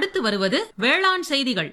அடுத்து வருவது வேளாண் செய்திகள்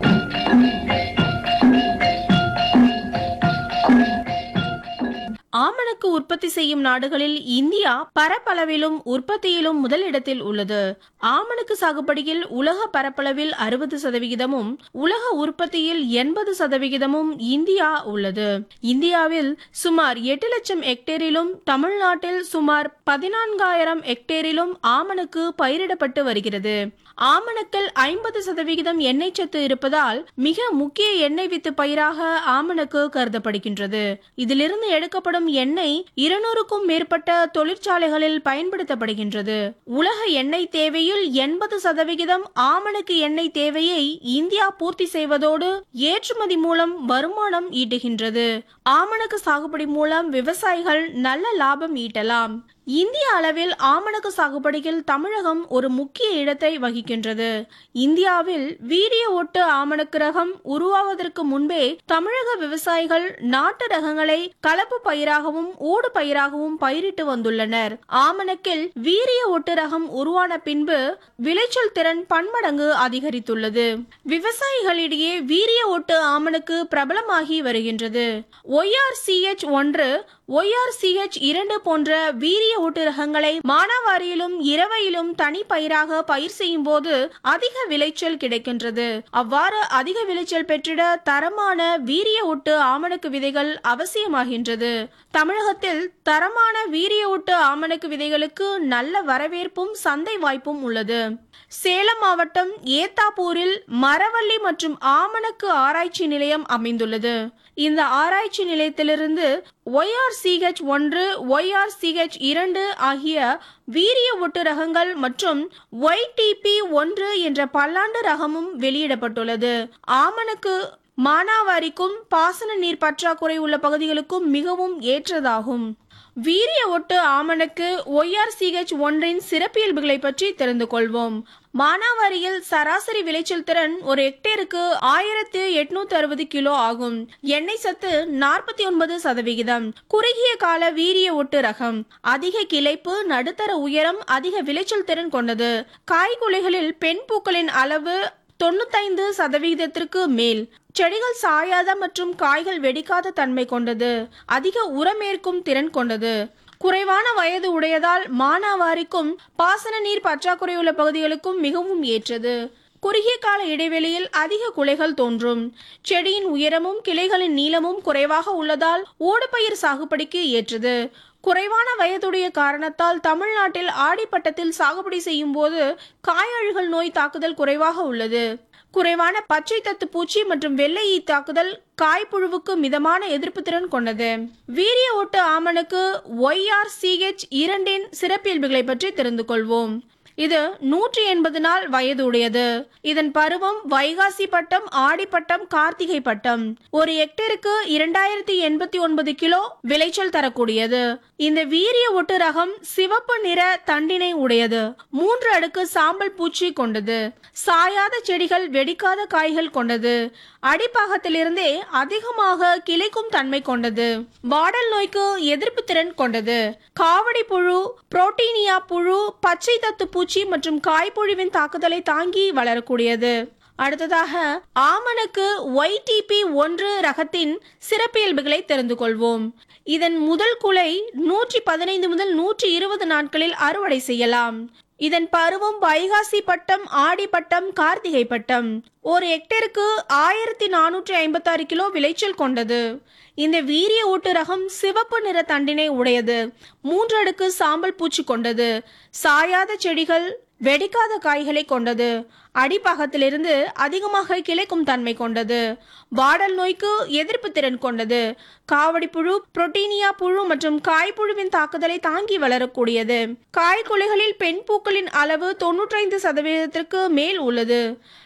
ஆமணக்கு உற்பத்தி செய்யும் நாடுகளில் இந்தியா பரப்பளவிலும் உற்பத்தியிலும் முதலிடத்தில் உள்ளது ஆமணக்கு சாகுபடியில் உலக பரப்பளவில் அறுபது சதவிகிதமும் உலக உற்பத்தியில் எண்பது சதவிகிதமும் இந்தியா உள்ளது இந்தியாவில் சுமார் எட்டு லட்சம் ஹெக்டேரிலும் தமிழ்நாட்டில் சுமார் பதினான்காயிரம் ஹெக்டேரிலும் ஆமணக்கு பயிரிடப்பட்டு வருகிறது ஆமணக்கில் ஐம்பது சதவிகிதம் எண்ணெய் சத்து இருப்பதால் மிக முக்கிய எண்ணெய் வித்து பயிராக ஆமணக்கு கருதப்படுகின்றது இதிலிருந்து எடுக்கப்படும் எண்ணெய் இருநூறுக்கும் மேற்பட்ட தொழிற்சாலைகளில் பயன்படுத்தப்படுகின்றது உலக எண்ணெய் தேவையில் எண்பது சதவிகிதம் ஆமணக்கு எண்ணெய் தேவையை இந்தியா பூர்த்தி செய்வதோடு ஏற்றுமதி மூலம் வருமானம் ஈட்டுகின்றது ஆமணக்கு சாகுபடி மூலம் விவசாயிகள் நல்ல லாபம் ஈட்டலாம் இந்திய அளவில் ஆமணக்கு சாகுபடியில் தமிழகம் ஒரு முக்கிய இடத்தை வகிக்கின்றது இந்தியாவில் வீரிய ஒட்டு ஆமணக்கு ரகம் உருவாவதற்கு முன்பே தமிழக விவசாயிகள் நாட்டு ரகங்களை கலப்பு பயிராகவும் ஊடு பயிராகவும் பயிரிட்டு வந்துள்ளனர் ஆமணக்கில் வீரிய ஒட்டு ரகம் உருவான பின்பு விளைச்சல் திறன் பன்மடங்கு அதிகரித்துள்ளது விவசாயிகளிடையே வீரிய ஒட்டு ஆமணக்கு பிரபலமாகி வருகின்றது ஒய்ஆர்சிஎச் ஒன்று ஒய்ஆர்சிஎச் இரண்டு போன்ற வீரிய ஊட்டு ரகங்களை மானாவாரியிலும் இரவையிலும் தனி பயிராக பயிர் செய்யும் போது அதிக விளைச்சல் கிடைக்கின்றது அவ்வாறு அதிக விளைச்சல் பெற்றிட தரமான வீரிய ஊட்டு ஆமணக்கு விதைகள் அவசியமாகின்றது தமிழகத்தில் தரமான வீரிய ஊட்டு ஆமணக்கு விதைகளுக்கு நல்ல வரவேற்பும் சந்தை வாய்ப்பும் உள்ளது சேலம் மாவட்டம் ஏத்தாப்பூரில் மரவள்ளி மற்றும் ஆமணக்கு ஆராய்ச்சி நிலையம் அமைந்துள்ளது இந்த ஆராய்ச்சி நிலையத்திலிருந்து ஒய்ஆர்சிஹெச் ஒன்று ஒய்ஆர்சிஹெச் இரண்டு ஆகிய வீரிய ஒட்டு ரகங்கள் மற்றும் ஒய்டிபி ஒன்று என்ற பல்லாண்டு ரகமும் வெளியிடப்பட்டுள்ளது ஆமணக்கு மானாவாரிக்கும் பாசன நீர் பற்றாக்குறை உள்ள பகுதிகளுக்கும் மிகவும் ஏற்றதாகும் வீரிய ஒட்டு ஆமணக்கு ஒய்ஆர்சிஹெச் ஒன்றின் சிறப்பியல்புகளை பற்றி தெரிந்து கொள்வோம் மானாவாரியில் சராசரி விளைச்சல் திறன் ஒரு ஹெக்டேருக்கு ஆயிரத்து எட்நூத்தி அறுபது கிலோ ஆகும் எண்ணெய் சத்து நாற்பத்தி ஒன்பது சதவிகிதம் குறுகிய கால வீரிய ஒட்டு ரகம் அதிக கிளைப்பு நடுத்தர உயரம் அதிக விளைச்சல் திறன் கொண்டது காய்குலைகளில் பெண் பூக்களின் அளவு தொண்ணூத்தைந்து சதவிகிதத்திற்கு மேல் செடிகள் சாயாத மற்றும் காய்கள் வெடிக்காத தன்மை கொண்டது அதிக உரமேற்கும் திறன் கொண்டது குறைவான வயது உடையதால் மானாவாரிக்கும் பாசன நீர் பற்றாக்குறை உள்ள பகுதிகளுக்கும் மிகவும் ஏற்றது குறுகிய கால இடைவெளியில் அதிக குலைகள் தோன்றும் செடியின் உயரமும் கிளைகளின் நீளமும் குறைவாக உள்ளதால் ஓடுபயிர் சாகுபடிக்கு ஏற்றது குறைவான வயதுடைய காரணத்தால் தமிழ்நாட்டில் ஆடிப்பட்டத்தில் சாகுபடி செய்யும் போது காயழுகல் நோய் தாக்குதல் குறைவாக உள்ளது குறைவான பச்சை தத்து பூச்சி மற்றும் வெள்ளை ஈ தாக்குதல் காய்ப்புழுவுக்கு மிதமான எதிர்ப்பு திறன் கொண்டது வீரிய ஓட்டு ஆமணுக்கு ஒய்ஆர் சிஹெச் இரண்டின் சிறப்பியல்புகளை பற்றி தெரிந்து கொள்வோம் இது நூற்றி எண்பது நாள் வயது உடையது இதன் பருவம் வைகாசி பட்டம் ஆடிப்பட்டம் கார்த்திகை பட்டம் ஒரு ஹெக்டேருக்கு இரண்டாயிரத்தி எண்பத்தி ஒன்பது கிலோ விளைச்சல் தரக்கூடியது இந்த வீரிய ஒட்டு ரகம் சிவப்பு நிற தண்டினை உடையது மூன்று அடுக்கு சாம்பல் பூச்சி கொண்டது சாயாத செடிகள் வெடிக்காத காய்கள் கொண்டது அடிப்பாகத்திலிருந்தே அதிகமாக கிளைக்கும் தன்மை கொண்டது வாடல் நோய்க்கு எதிர்ப்பு திறன் கொண்டது காவடி புழு புரோட்டீனியா புழு பச்சை தத்து பூச்சி மற்றும் காய்ப்புழுவின் தாக்குதலை தாங்கி வளரக்கூடியது அடுத்ததாக ஆமணக்கு ஒய்டிபி ஒன்று ரகத்தின் சிறப்பியல்புகளை தெரிந்து கொள்வோம் இதன் முதல் குலை நூற்றி பதினைந்து முதல் நூற்றி இருபது நாட்களில் அறுவடை செய்யலாம் இதன் பருவம் வைகாசி பட்டம் ஆடி பட்டம் கார்த்திகை பட்டம் ஒரு ஹெக்டேருக்கு ஆயிரத்தி நானூற்றி ஐம்பத்தாறு கிலோ விளைச்சல் கொண்டது இந்த வீரிய ஊட்டு ரகம் சிவப்பு நிற தண்டினை உடையது மூன்று அடுக்கு சாம்பல் பூச்சி கொண்டது சாயாத செடிகள் வெடிக்காத காய்களை கொண்டது அடிப்பாகத்திலிருந்து அதிகமாக கிளைக்கும் தன்மை கொண்டது வாடல் நோய்க்கு எதிர்ப்பு திறன் கொண்டது காவடி புழு புரோட்டீனியா புழு மற்றும் காய்ப்புழுவின் தாக்குதலை தாங்கி வளரக்கூடியது காய்குலைகளில் பெண் பூக்களின் அளவு தொன்னூற்றைந்து சதவீதத்திற்கு மேல் உள்ளது